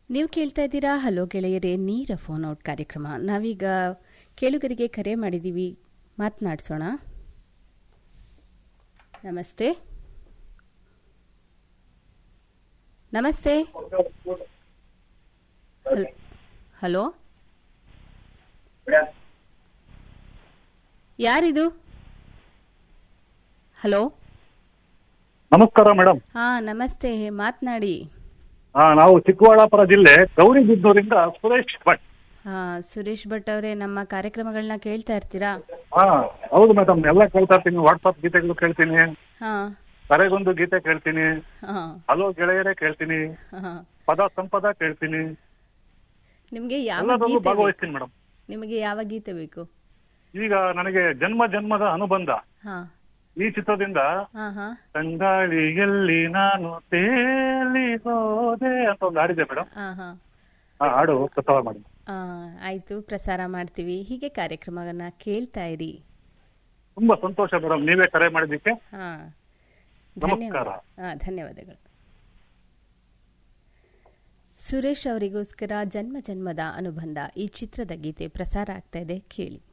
ನೀವು ಕೇಳ್ತಾ ಇದ್ದೀರಾ ಹಲೋ ಗೆಳೆಯರೇ ನೀರ ಫೋನ್ ಔಟ್ ಕಾರ್ಯಕ್ರಮ ನಾವೀಗ ಕೇಳುಗರಿಗೆ ಕರೆ ಮಾಡಿದ್ದೀವಿ ಮಾತನಾಡಿಸೋಣ ನಮಸ್ತೆ ನಮಸ್ತೆ ಹಲ್- ಹಲೋ ಯಾರಿದು ಹಲೋ ನಮಸ್ಕಾರ ಮೇಡಮ್ ಹಾ ನಮಸ್ತೆ ಮಾತನಾಡಿ ಆ, ನಾವು ಚಿಕ್ಕಬಳ್ಳಾಪುರ ಜಿಲ್ಲೆ ಗೌರಿಬಿದನೂರಿಂದ ಸುರೇಶ್ ಭಟ್ ಹಾ ಸುರೇಶ್ ಭಟ್ ಅವರೇ ನಮ್ಮ ಕಾರ್ಯಕ್ರಮಗಳನ್ನ ಕೇಳ್ತಾ ಇರ್ತೀರಾ ಹಾ ಹೌದು ಮೇಡಮ್ ಎಲ್ಲ ಕೇಳ್ತಾ ಇರ್ತೀನಿ ವಾಟ್ಸಪ್ ಗೀತೆಗಳು ಕೇಳ್ತೀನಿ ಹಾ ಕರೆಗೊಂದು ಗೀತೆ ಕೇಳ್ತೀನಿ ಹಾ ಹಲೋ ಗೆಳೆಯರೇ ಕೇಳ್ತೀನಿ ಹಾ ಪದ ಸಂಪದ ಕೇಳ್ತೀನಿ ನಿಮ್ಗೆ ಯಾವ ಎಲ್ಲದರಲ್ಲೂ ಗೀತೆ ಬೇಕು ಭಾಗವಹಿಸ್ತೀನಿ ಮೇಡಮ್ ನಿಮಗೆ ಯಾವ ಗೀತೆ ಬೇಕು ಈಗ ನನಗೆ ಜನ್ಮ ಜನ್ಮದ ಅನುಬಂಧ ಹಾ ಈ ಚಿತ್ರದಿಂದ ಹಾ ಹಾ ತಂಗಾಳಿಯಲ್ಲಿ ನಾನು ತೇಲಿ ಹೋದೆ ಅಂತ ಒಂದು ಹಾಡಿದೆ ಮೇಡಮ್ ಹಾ ಹಾ ಆ ಹಾಡು ಪ್ರಸಾರ ಮಾಡಿ ಆ, ಆಯ್ತು ಪ್ರಸಾರ ಮಾಡ್ತೀವಿ ಹೀಗೆ ಕಾರ್ಯಕ್ರಮವನ್ನ ಕೇಳ್ತಾ ಇರಿ ತುಂಬಾ ಸಂತೋಷ ಮೇಡಮ್ ನೀವೇ ಕರೆ ಮಾಡಿದ್ದಕ್ಕೆ ಹಾ ನಮಸ್ಕಾರ. ಧನ್ಯವಾದ ಹಾ ಧನ್ಯವಾದಗಳು ಸುರೇಶ್ ಅವರಿಗೋಸ್ಕರ ಜನ್ಮ ಜನ್ಮದ ಅನುಬಂಧ ಈ ಚಿತ್ರದ ಗೀತೆ ಪ್ರಸಾರ ಆಗ್ತಾ ಇದೆ ಕೇಳಿ